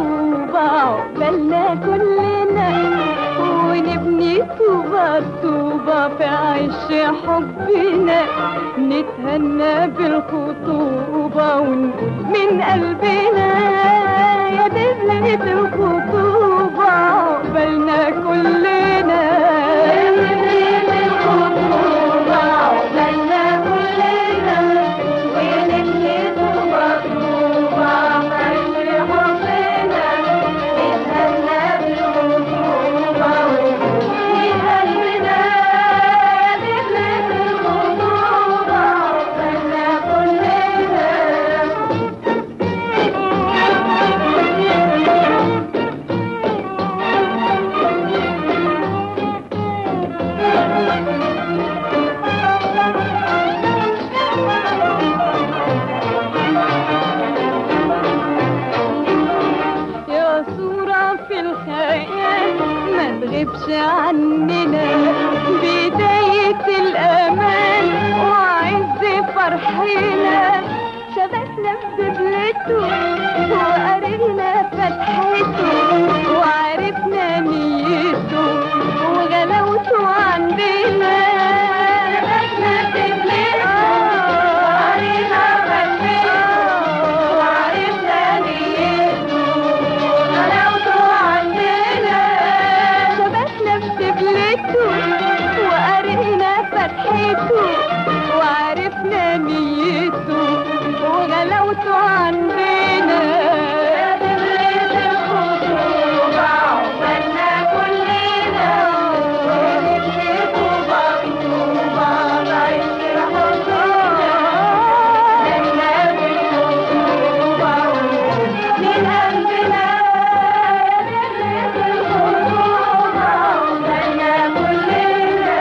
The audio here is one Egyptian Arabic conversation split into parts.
طوبة عقبالنا كلنا ونبني طوبة طوبة في عش حبنا نتهنى بالخطوبة ونقول من قلبنا يا دبلة الخطوبة عقبالنا كلنا يا دبلة الخطوبة عقبالنا كلنا ونبني طوبة طوبة في عش حبنا نتهنى بالخطوبة ونقول من قلبنا يا دبلة الخطوبة عقبالنا كلنا يا صورة في الخيال ما تغيبش عننا بداية الأمان وعز فرحنا شبكنا بدبلته وقرينا فتحته وعرفنا نيته وغلاوته عندنا شبكنا بدبلته وقرينا فتحته وعرفنا نيته غلاوته عندنا شبكنا بدبلته وقرينا فتحته وعرفنا نيته وغلاوته عندنا يا دبلة الخطوبة عقبالنا كلنا ونبني طوبة بطوبة بعيش حضورنا لنا بالخطوبة من قلبنا يا دبلة الخطوبة عقبالنا كلنا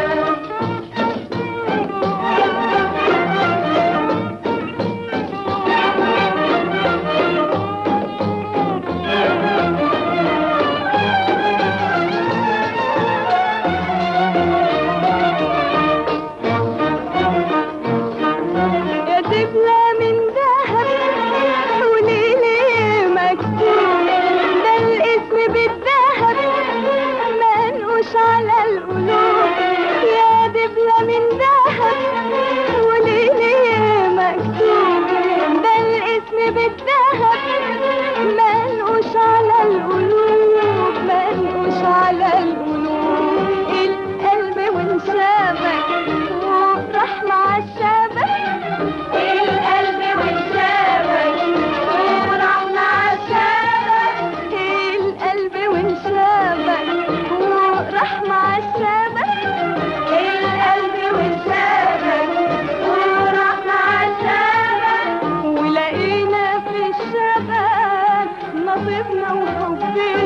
يا دبلة من ذهب وليلي مكتوب ده الاسم بالذهب منقوش على القلوب يا دبلة من ذهب وليلي مكتوب ده الاسم بالذهب منقوش على القلوب منقوش على القلوب القلب وانشابك وراح مع الشبك القلب وانشابك وراح مع الشبك القلب وانشابك وراح مع الشبك القلب وانشابك وراح مع الشبك ولقينا في الشبك نصيبنا وحبنا